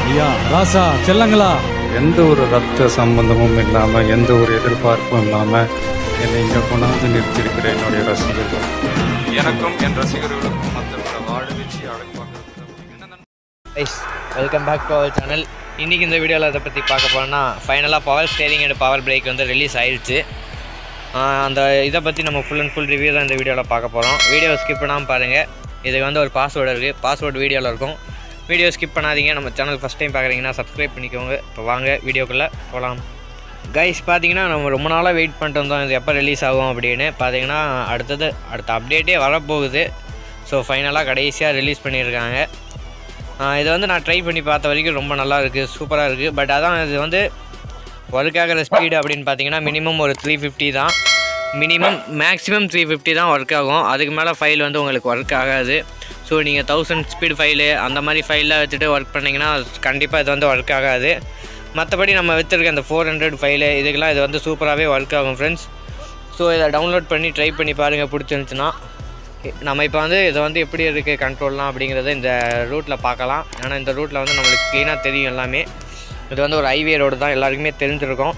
ஐயா ராசா செல்லங்களா எந்த ஒரு ரத்த சம்பந்தமும் இல்லாமல் எந்த ஒரு எதிர்பார்ப்பும் இல்லாமல் என்னை இங்கே கொண்டாந்து நிறுத்தியிருக்கிற என்னுடைய ரசிகர்கள் எனக்கும் என் ரசிகர்களுக்கும் மற்றவங்கள வாழ வச்சு அழகு பார்க்குறது guys welcome back to our channel இன்றைக்கி இந்த வீடியோவில் அதை பற்றி பார்க்க போனோம்னா ஃபைனலாக power steering and power brake வந்து ரிலீஸ் ஆயிடுச்சு ஆஹ் அந்த இதை பற்றி நம்ம ஃபுல் அண்ட் ஃபுல் ரிவ்யூ தான் இந்த வீடியோவில் பார்க்க போகிறோம் வீடியோ ஸ்கிப் பண்ணாமல் பாருங்கள் இதுக்கு வந்து ஒரு பாஸ்வேர்டு இருக்குது பாஸ்வேர்டு வீடியோவில் இருக்கும் வீடியோ ஸ்கிப் பண்ணாதீங்க நம்ம சேனல் ஃபஸ்ட் டைம் பார்க்குறீங்கன்னா சப்ஸ்கிரைப் பண்ணிக்கோங்க இப்போ வாங்க வீடியோக்குள்ளே போகலாம் கைஸ் பார்த்தீங்கன்னா நம்ம ரொம்ப நாளாக வெயிட் பண்ணிட்டு இருந்தோம் இது எப்போ ரிலீஸ் ஆகும் அப்படின்னு பார்த்தீங்கன்னா அடுத்தது அடுத்த அப்டேட்டே வரப்போகுது ஸோ ஃபைனலாக கடைசியாக ரிலீஸ் பண்ணியிருக்காங்க ஆஹ் இது வந்து நான் ட்ரை பண்ணி பார்த்த வரைக்கும் ரொம்ப நல்லா இருக்குது சூப்பராக இருக்குது பட் அதான் இது வந்து ஒர்க் ஆகிற ஸ்பீடு அப்படின்னு பார்த்தீங்கன்னா மினிமம் ஒரு த்ரீ ஃபிஃப்டி தான் மினிமம் மேக்ஸிமம் த்ரீ ஃபிஃப்டி தான் ஒர்க் ஆகும் அதுக்கு மேலே ஃபைல் வந்து உங்களுக்கு ஒர்க் ஆகாது ஸோ நீங்கள் தௌசண்ட் ஸ்பீடு ஃபைலு அந்த மாதிரி ஃபைலில் வச்சுட்டு ஒர்க் பண்ணிங்கன்னா கண்டிப்பாக இது வந்து ஒர்க் ஆகாது மற்றபடி நம்ம வச்சுருக்க அந்த ஃபோர் ஹண்ட்ரட் ஃபைலு இதுக்கெல்லாம் இது வந்து சூப்பராகவே ஒர்க் ஆகும் ஃப்ரெண்ட்ஸ் ஸோ இதை டவுன்லோட் பண்ணி ட்ரை பண்ணி பாருங்கள் பிடிச்சிருந்துச்சுன்னா நம்ம இப்போ வந்து இதை வந்து எப்படி இருக்குது கண்ட்ரோல்லாம் அப்படிங்கிறத இந்த ரூட்டில் பார்க்கலாம் ஏன்னா இந்த ரூட்டில் வந்து நம்மளுக்கு க்ளீனாக தெரியும் எல்லாமே இது வந்து ஒரு ஹைவே ரோடு தான் எல்லாருக்குமே தெரிஞ்சிருக்கும்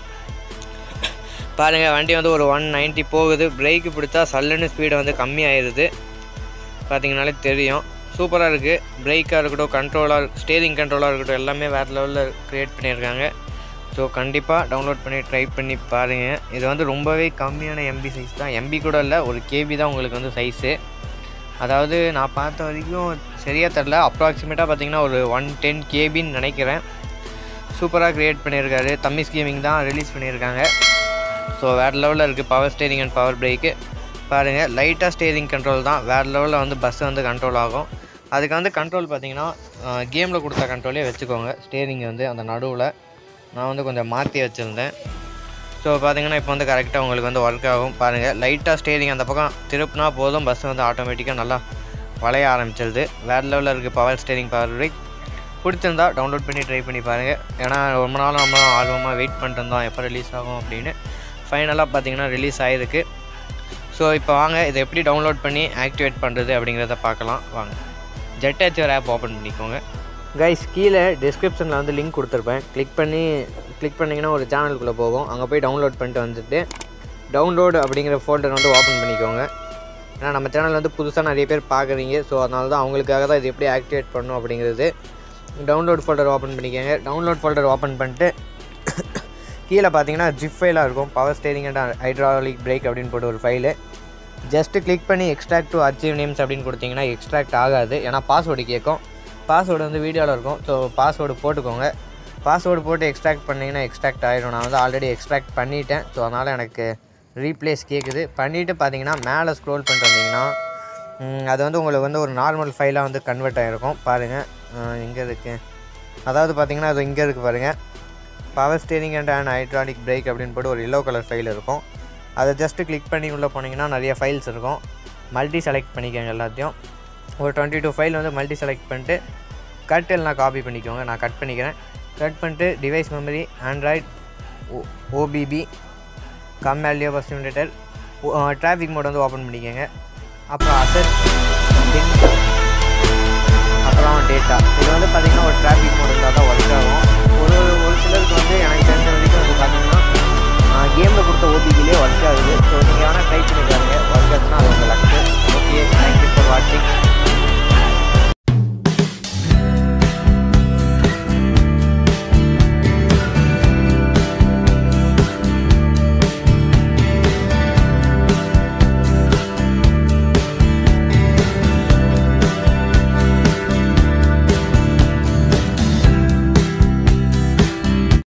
பாருங்கள் வண்டி வந்து ஒரு ஒன் நைன்ட்டி போகுது பிரேக்கு பிடிச்சா சல்லுன்னு ஸ்பீடு வந்து கம்மி ஆயிடுது பார்த்தீங்கனாலே தெரியும் சூப்பராக இருக்குது பிரேக்காக இருக்கட்டும் கண்ட்ரோலாக ஸ்டேரிங் கண்ட்ரோலாக இருக்கட்டும் எல்லாமே வேறு லெவலில் க்ரியேட் பண்ணியிருக்காங்க ஸோ கண்டிப்பாக டவுன்லோட் பண்ணி ட்ரை பண்ணி பாருங்கள் இது வந்து ரொம்பவே கம்மியான எம்பி சைஸ் தான் எம்பி கூட இல்லை ஒரு கேபி தான் உங்களுக்கு வந்து சைஸு அதாவது நான் பார்த்த வரைக்கும் சரியாக தெரில அப்ராக்சிமேட்டாக பார்த்தீங்கன்னா ஒரு ஒன் டென் கேபின்னு நினைக்கிறேன் சூப்பராக க்ரியேட் பண்ணியிருக்காரு தம்மிஸ் கேமிங் தான் ரிலீஸ் பண்ணியிருக்காங்க ஸோ வேறு லெவலில் இருக்குது power steering and power brake பாருங்கள் லைட்டாக ஸ்டேரிங் கண்ட்ரோல் தான் வேறு லெவலில் வந்து பஸ் வந்து கண்ட்ரோல் ஆகும் அதுக்கு வந்து கண்ட்ரோல் பார்த்தீங்கன்னா கேமில் கொடுத்த கண்ட்ரோலே வச்சுக்கோங்க ஸ்டேரிங் வந்து அந்த நடுவில் நான் வந்து கொஞ்சம் மாற்றி வச்சுருந்தேன் ஸோ பார்த்தீங்கன்னா இப்போ வந்து கரெக்டாக உங்களுக்கு வந்து ஒர்க் ஆகும் பாருங்கள் லைட்டாக ஸ்டேரிங் அந்த பக்கம் திருப்பினா போதும் பஸ் வந்து ஆட்டோமேட்டிக்காக நல்லா வளைய ஆரம்பிச்சிருது வேறு லெவலில் இருக்குது பவர் ஸ்டேரிங் பவர் பிரேக் பிடிச்சிருந்தா டவுன்லோட் பண்ணி ட்ரை பண்ணி பாருங்கள் ஏன்னா ரொம்ப நாள் நம்ம ஆர்வமாக வெயிட் பண்ணிட்டு இருந்தோம் எப்போ ரிலீஸ் ஆகும் அப்படின்னு ஃபைனலாக பார்த்தீங்கன்னா ரிலீஸ் ஆகிருக்கு ஸோ இப்போ வாங்க இதை எப்படி டவுன்லோட் பண்ணி ஆக்டிவேட் பண்ணுறது அப்படிங்கிறத பார்க்கலாம் வாங்க ஜெட் ஹெச்ஆர் ஆப் ஓப்பன் பண்ணிக்கோங்க கைஸ் கீழே டிஸ்கிரிப்ஷனில் வந்து லிங்க் கொடுத்துருப்பேன் கிளிக் பண்ணி கிளிக் பண்ணிங்கன்னா ஒரு சேனலுக்குள்ளே போகும் அங்கே போய் டவுன்லோட் பண்ணிட்டு வந்துட்டு டவுன்லோடு அப்படிங்கிற ஃபோல்டர் வந்து ஓப்பன் பண்ணிக்கோங்க ஏன்னா நம்ம சேனல் வந்து புதுசாக நிறைய பேர் பார்க்குறீங்க ஸோ அதனால தான் அவங்களுக்காக தான் இது எப்படி ஆக்டிவேட் பண்ணணும் அப்படிங்கிறது டவுன்லோட் ஃபோல்டர் ஓப்பன் பண்ணிக்கோங்க டவுன்லோட் ஃபோல்டர் ஓப்பன் பண்ணிட்டு கீழே பார்த்தீங்கன்னா ஜிப் ஃபைலாக இருக்கும் power steering and hydraulic brake அப்படின்னு போட்டு ஒரு ஃபைலு ஜஸ்ட்டு கிளிக் பண்ணி எக்ஸ்ட்ராக்ட் டு அச்சீவ் நேம்ஸ் அப்படின்னு கொடுத்தீங்கன்னா எக்ஸ்ட்ராக்ட் ஆகாது ஏன்னா பாஸ்வேர்டு கேட்கும் பாஸ்வேர்டு வந்து வீடியோவில் இருக்கும் ஸோ பாஸ்வேர்டு போட்டுக்கோங்க பாஸ்வேர்டு போட்டு எக்ஸ்ட்ராக்ட் பண்ணிங்கன்னா எக்ஸ்ட்ராக்ட் ஆகிடும் நான் வந்து ஆல்ரெடி எக்ஸ்ட்ராக்ட் பண்ணிட்டேன் ஸோ அதனால் எனக்கு ரீப்ளேஸ் கேட்குது பண்ணிவிட்டு பார்த்தீங்கன்னா மேலே ஸ்க்ரோல் பண்ணிட்டு வந்தீங்கன்னா ம், அது வந்து உங்களுக்கு வந்து ஒரு நார்மல் ஃபைலாக வந்து கன்வெர்ட் ஆகிருக்கும் பாருங்கள் எங்கே இருக்குது அதாவது பார்த்தீங்கன்னா அது இங்கே இருக்குது பாருங்கள் power steering and and hydraulic brake அப்படின்னு போட்டு ஒரு எல்லோ கலர் ஃபைல் இருக்கும் அதை ஜஸ்ட்டு கிளிக் பண்ணி உள்ளே போனீங்கன்னா நிறைய ஃபைல்ஸ் இருக்கும் மல்டி செலக்ட் பண்ணிக்கோங்க எல்லாத்தையும் ஒரு டுவெண்ட்டி டூ ஃபைல் வந்து மல்டி செலக்ட் பண்ணிட்டு கட் எல்லாம் காப்பி பண்ணிக்கோங்க நான் கட் பண்ணிக்கிறேன் கட் பண்ணிட்டு device memory Android OBB com value bus யூனிட்டர் டிராஃபிக் மோட் வந்து ஓப்பன் பண்ணிக்கோங்க அப்புறம் அசட் அப்புறம் டேட்டா இது வந்து பார்த்திங்கன்னா